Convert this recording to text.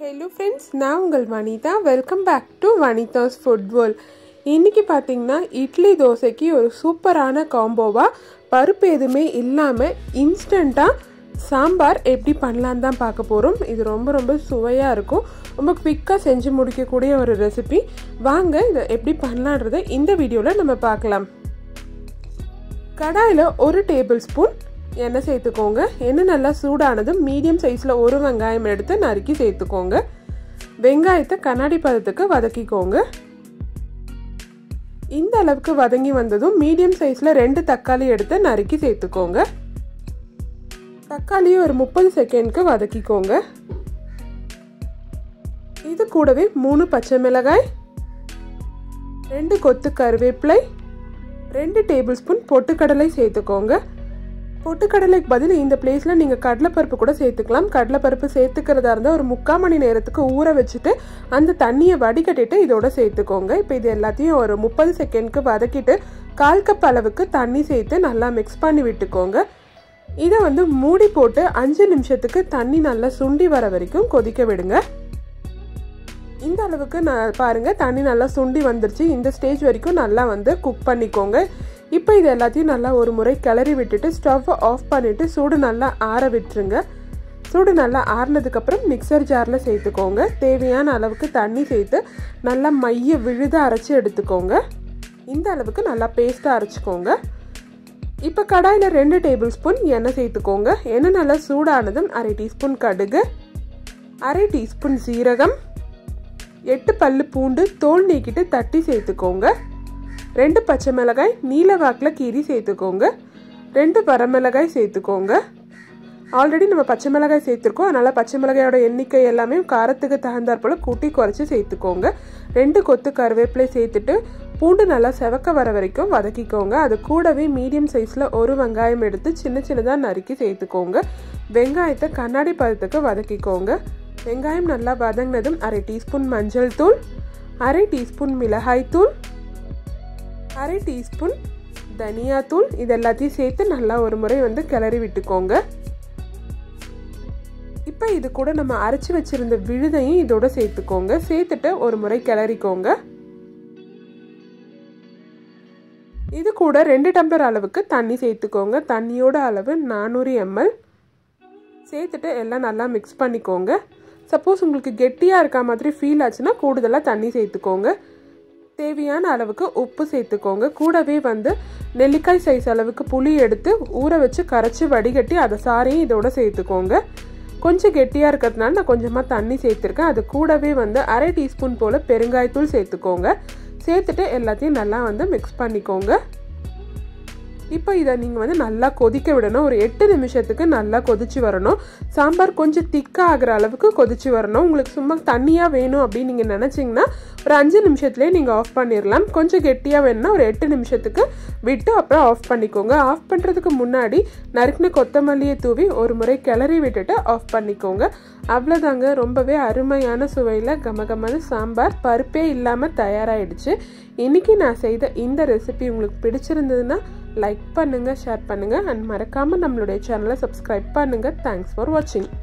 hello friends நான் உங்கள் Vanitha welcome back to Vanitha's food world இன்றைக்கி பார்த்தீங்கன்னா இட்லி தோசைக்கு ஒரு சூப்பரான காம்போவாக பருப்பு எதுவுமே இல்லாமல் இன்ஸ்டண்ட்டாக சாம்பார் எப்படி பண்ணலான்னு தான் பார்க்க போகிறோம் இது ரொம்ப ரொம்ப சுவையாக இருக்கும் ரொம்ப குவிக்காக செஞ்சு முடிக்கக்கூடிய ஒரு ரெசிபி வாங்க இதை எப்படி பண்ணலான்றதை இந்த வீடியோவில் நம்ம பார்க்கலாம் கடாயில் ஒரு டேபிள் ஸ்பூன் எண்ணெய் சேர்த்துக்கோங்க எண்ணெய் நல்லா சூடானதும் மீடியம் சைஸில் ஒரு வெங்காயம் எடுத்து நறுக்கி சேர்த்துக்கோங்க வெங்காயத்தை கண்ணாடி பதத்துக்கு வதக்கிக்கோங்க இந்த அளவுக்கு வதங்கி வந்ததும் மீடியம் சைஸில் ரெண்டு தக்காளி எடுத்து நறுக்கி சேர்த்துக்கோங்க தக்காளியை ஒரு முப்பது செகண்ட்க்கு வதக்கிக்கோங்க இது கூடவே மூணு பச்சை மிளகாய் ரெண்டு கொத்து கருவேப்பிலை ரெண்டு டேபிள் ஸ்பூன் பொட்டுக்கடலை சேர்த்துக்கோங்க பொட்டுக்கடலைக்கு பதில் இந்த பிளேஸில் நீங்கள் கடலைப்பருப்பு கூட சேர்த்துக்கலாம் கடலைப்பருப்பு சேர்த்துக்கிறதா இருந்தால் ஒரு முக்கால் மணி நேரத்துக்கு ஊற வச்சுட்டு அந்த தண்ணியை வடிகட்டிட்டு இதோட சேர்த்துக்கோங்க இப்போ இது எல்லாத்தையும் ஒரு முப்பது செகண்ட்க்கு வதக்கிட்டு கால் கப் அளவுக்கு தண்ணி சேர்த்து நல்லா மிக்ஸ் பண்ணி விட்டுக்கோங்க இதை வந்து மூடி போட்டு அஞ்சு நிமிஷத்துக்கு தண்ணி நல்லா சுண்டி வர வரைக்கும் கொதிக்க விடுங்க இந்த அளவுக்கு நான் பாருங்கள் தண்ணி நல்லா சுண்டி வந்துருச்சு இந்த ஸ்டேஜ் வரைக்கும் நல்லா வந்து குக் பண்ணிக்கோங்க இப்போ இது எல்லாத்தையும் நல்லா ஒரு முறை கிளறி விட்டுட்டு ஸ்டவ்வை ஆஃப் பண்ணிவிட்டு சூடு நல்லா ஆற விட்டுருங்க சூடு நல்லா ஆறினதுக்கப்புறம் மிக்சர் ஜாரில் சேர்த்துக்கோங்க தேவையான அளவுக்கு தண்ணி சேர்த்து நல்லா மைய விழுத அரைச்சி எடுத்துக்கோங்க இந்த அளவுக்கு நல்லா பேஸ்ட்டாக அரைச்சிக்கோங்க இப்போ கடாயில் ரெண்டு டேபிள் ஸ்பூன் எண்ணெய் சேர்த்துக்கோங்க எண்ணெய் நல்லா சூடானதும் அரை டீஸ்பூன் கடுகு அரை டீஸ்பூன் சீரகம் எட்டு பல்லு பூண்டு தோல் நீக்கிட்டு தட்டி சேர்த்துக்கோங்க ரெண்டு பச்சை மிளகாய் நீல வாக்கில் கீரி சேர்த்துக்கோங்க ரெண்டு வரமிளகாய் சேர்த்துக்கோங்க ஆல்ரெடி நம்ம பச்சை மிளகாய் சேர்த்துருக்கோம் அதனால் பச்சை மிளகாயோட எண்ணிக்கை எல்லாமே காரத்துக்கு தகுந்தாற் போல் கூட்டி குறைச்சி சேர்த்துக்கோங்க ரெண்டு கொத்து கருவேப்பிலை சேர்த்துட்டு பூண்டு நல்லா செவக்க வர வரைக்கும் வதக்கிக்கோங்க அது கூடவே மீடியம் சைஸில் ஒரு வெங்காயம் எடுத்து சின்ன சின்னதாக நறுக்கி சேர்த்துக்கோங்க வெங்காயத்தை கண்ணாடி பதத்துக்கு வதக்கிக்கோங்க வெங்காயம் நல்லா வதங்கினதும் அரை டீஸ்பூன் மஞ்சள் தூள் அரை டீஸ்பூன் மிளகாய் தூள் அரை டீஸ்பூன் தனியாத்தூள் இது எல்லாத்தையும் சேர்த்து நல்லா ஒரு முறை வந்து கிளறி விட்டுக்கோங்க இப்போ இது கூட நம்ம அரைச்சி வச்சிருந்த விழுதையும் இதோட சேர்த்துக்கோங்க சேர்த்துட்டு ஒரு முறை கிளறிக்கோங்க இது கூட ரெண்டு டம்ளர் அளவுக்கு தண்ணி சேர்த்துக்கோங்க தண்ணியோட அளவு நானூறு எம்எல் சேர்த்துட்டு எல்லாம் நல்லா மிக்ஸ் பண்ணிக்கோங்க சப்போஸ் உங்களுக்கு கெட்டியாக இருக்க மாதிரி ஃபீல் ஆச்சுன்னா கூடுதலாக தண்ணி சேர்த்துக்கோங்க தேவையான அளவுக்கு உப்பு சேர்த்துக்கோங்க கூடவே வந்து நெல்லிக்காய் சைஸ் அளவுக்கு புளி எடுத்து ஊற வச்சு கரைச்சி வடிகட்டி அதை சாரையும் இதோட சேர்த்துக்கோங்க கொஞ்சம் கெட்டியாக இருக்கிறதுனால நான் கொஞ்சமாக தண்ணி சேர்த்துருக்கேன் அது கூடவே வந்து அரை டீஸ்பூன் போல் பெருங்காயத்தூள் சேர்த்துக்கோங்க சேர்த்துட்டு எல்லாத்தையும் நல்லா வந்து மிக்ஸ் பண்ணிக்கோங்க இப்போ இதை நீங்கள் வந்து நல்லா கொதிக்க விடணும் ஒரு எட்டு நிமிஷத்துக்கு நல்லா கொதிச்சு வரணும் சாம்பார் கொஞ்சம் திக்காக ஆகிற அளவுக்கு கொதிச்சு வரணும் உங்களுக்கு சும்மா தண்ணியாக வேணும் அப்படின்னு நீங்கள் நினச்சிங்கன்னா ஒரு அஞ்சு நிமிஷத்துலேயே நீங்கள் ஆஃப் பண்ணிடலாம் கொஞ்சம் கெட்டியாக வேணும்னா ஒரு எட்டு நிமிஷத்துக்கு விட்டு அப்புறம் ஆஃப் பண்ணிக்கோங்க ஆஃப் பண்ணுறதுக்கு முன்னாடி நறுக்கின கொத்தமல்லியை தூவி ஒரு முறை கிளறி விட்டுட்டு ஆஃப் பண்ணிக்கோங்க அவ்வளோதாங்க ரொம்பவே அருமையான சுவையில் கமகமான சாம்பார் பருப்பே இல்லாமல் தயாராகிடுச்சு இன்றைக்கி நான் செய்த இந்த ரெசிபி உங்களுக்கு பிடிச்சிருந்ததுன்னா லைக் பண்ணுங்கள் ஷேர் பண்ணுங்கள் அண்ட் மறக்காமல் நம்மளுடைய சேனலை சப்ஸ்கிரைப் பண்ணுங்கள் தேங்க்ஸ் ஃபார் வாட்சிங்